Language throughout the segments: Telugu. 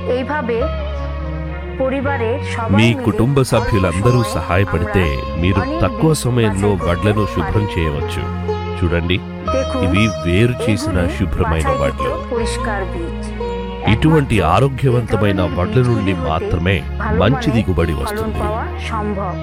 এইভাবে পরিবারের সবাই మీ মিলে కుటుంబ సభ్యులందరూ অল্প সময়ে సహాయపడితే আমরা మీరు অনেক తక్కువ বীজ సమయంలో বাছাই వడ్లను করতে శుభ్రం পারি। చేయవచ్చు చూడండి দেখুন ఇవి వేరు చేసిన এগুলি శుభ్రమైన বাছাইকৃত వడ్లు পরিষ্কার বীজ ఇటువంటి একমাত্র ఆరోగ్యవంతమైన এই ধরনের వడ్ల నుండి বীজগুলি হতে మాత్రమే ভালো మంచి মানের దిగుబడి ফলন వస్తుంది পাওয়া সম্ভব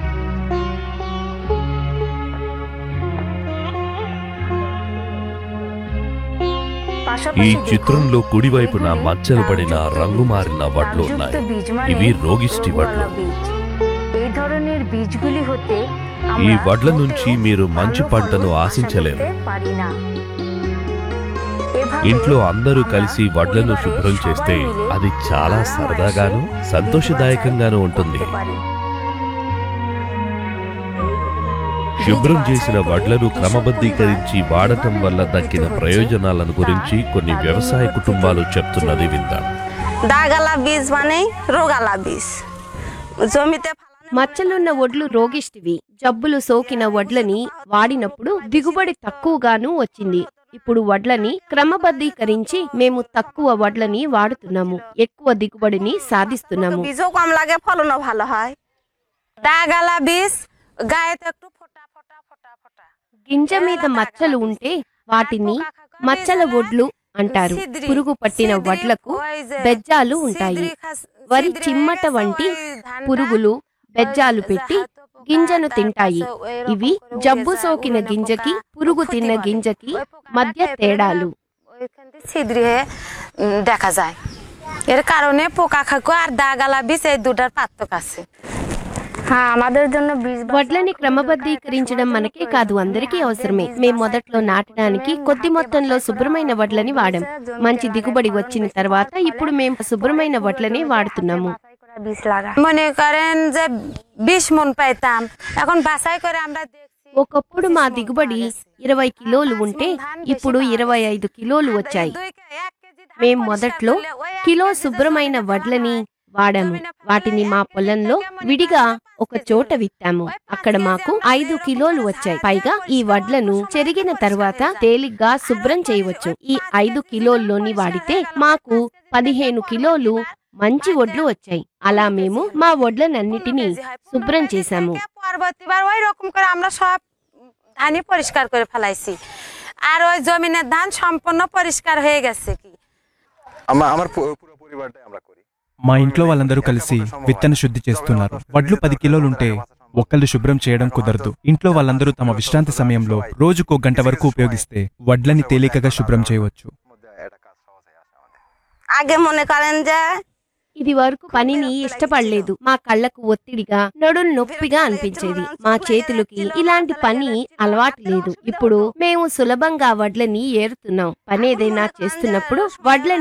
ఈ পাশাপাশি দেখুন, చిత్రంలో కుడివైపున এগুলি మచ్చలు పడిన দাগযুক্ত రంగు বীজ। మారిన వడ్లు দাগযুক্ত ఉన్నాయి বীজ মানে ఇవి రోగిష్టి রোগওয়ালা వడ్లు বীজ এই ধরনের বীজগুলি হতে ఈ আমরা వడ్ల মোটেও నుంచి మీరు మంచి ভালো పంటను ফলন আশা ఆశించలేరు করতে পারি না। এভাবে ఇంట్లో అందరూ আমরা కలిసి వడ్లను পরিবারের శుభ్రం সবাই చేస్తే মিলে అది చాలా আরাম సరదాగాను আয়েসে సంతోషదాయకంగాను বীজ ఉంటుంది বাছাই করতে পারি। శుభ్రం বীজ చేసిన বাছাই করে వడ్లను কৃষক క్రమబద్ధీకరించి পরিবার వాడటం వల్ల কিভাবে దక్కిన উপকৃত ప్రయోజనాలను হচ্ছে గురించి তা కొన్ని তাদের వ్యవసాయ নিকট కుటుంబాలు থেকে చెప్తున్నది জেনে విందాం দাগালা বীজ মানে রোগালা বীজ জমিতে ফালানো మచ్చలున్న వడ్లు రోగిష్టివి జబ్బులు సోకిన వడ్లని వాడినప్పుడు దిగుబడి తక్కువగాను వచ్చింది ఇప్పుడు వడ్లని క్రమబద్ధీకరించి మేము తక్కువ వడ్లని వాడుతున్నాము ఎక్కువ దిగుబడిని సాధిస్తున్నాము বীজও কম লাগে ফলনও ভালো হয় দাগালা বীজ গায়েতে একটু ফোটা ফোটা ফোটা ফোটা గింజ మీద మచ్చలు ఉంటే వాటిని మచ్చల వడ్లు అంటారు పురుగు పట్టిన వడ్లకు బెజ్జాలు ఉంటాయి వరి చిమ్మట వంటి పురుగులు బెజ్జాలు పెట్టి గింజను తింటాయి ఇవి జబ్బు సోకిన గింజకి పురుగు తిన్న గింజకి మధ్య తేడాలు ওইখান দিয়ে ছিদ্রি হয়ে উম, দেখা যায় এর কারণে পোকা খাকো আর দাগালা বীজ এই দুটার পার্থক্য আছে হ্যাঁ আমাদের জন্য বীজ বাছাই వడ్లని క్రమబద్ధీకరించడం మనకే కాదు అందరికీ అవసరమే మేం మొదట్లో నాటడానికి కొద్ది మొత్తంలో శుభ్రమైన వడ్లని వాడాం మంచి దిగుబడి వచ్చిన తర్వాత ఇప్పుడు మేము శుభ్రమైన వడ్లని వాడుతున్నాము বাছাই করা বীজ লাগা মনে করেন যে বিশ মন পাইতাম এখন বাছাই করে আমরা দেখছি ఒకప్పుడు మా దిగుబడి ఇరవై కిలోలు ఉంటే ఇప్పుడు ఇరవై ఐదు కిలోలు వచ్చాయి দুই কে- এক কেজি ধান మేం পরিষ্কার మొదట్లో করলে ওই এক కిలో কেজি శుభ్రమైన জমিতে వడ్లని ফলানো వాడాము వాటిని మా పొలంలో విడిగా ఒక చోట విత్తాము అక్కడ మాకు ఐదు కిలోలు వచ్చాయి పైగా ఈ వడ్లను చెరిగిన తర్వాత తేలిగ్గా శుభ్రం చేయవచ్చు ఈ ఐదు కిలోల్లోని వాడితే మాకు పదిహేను కిలోలు మంచి వడ్లు వచ్చాయి అలా మేము మా వడ్లనన్నిటినీ శుభ్రం చేశాము পরবর্তীবার ওই রকম করে আমরা সব ধানই পরিষ্কার করে ফেলাইছি আর ওই জমিনের ধান সম্পূর্ণ পরিষ্কার হয়ে গেছে কি আমার আমার পু- পুরো পরিবারটাই আমরা করি మా ఇంట్లో వాళ్ళందరూ కలిసి విత్తన శుద్ధి చేస్తున్నారు వడ్లు పది కిలోలుంటే ఒక్కళ్ళు శుభ్రం చేయడం కుదరదు ఇంట్లో వాళ్ళందరూ తమ విశ్రాంతి సమయంలో రోజుకో గంట వరకు ఉపయోగిస్తే వడ్లని తేలికగా శుభ్రం చేయవచ్చు মধ্যে একটা কাজ সহজ হয়ে আসে আমাদের আগে মনে করেন যে ఇది వరకు పనిని ఇష్టపడలేదు మా కళ్ళకు ఒత్తిడిగా నడుం నొప్పిగా అనిపించేది మా చేతులకి ఇలాంటి పని అలవాటు లేదు ఇప్పుడు మేము సులభంగా వడ్లని ఏరుతున్నాం పని ఏదైనా చేస్తున్నప్పుడు వడ్లని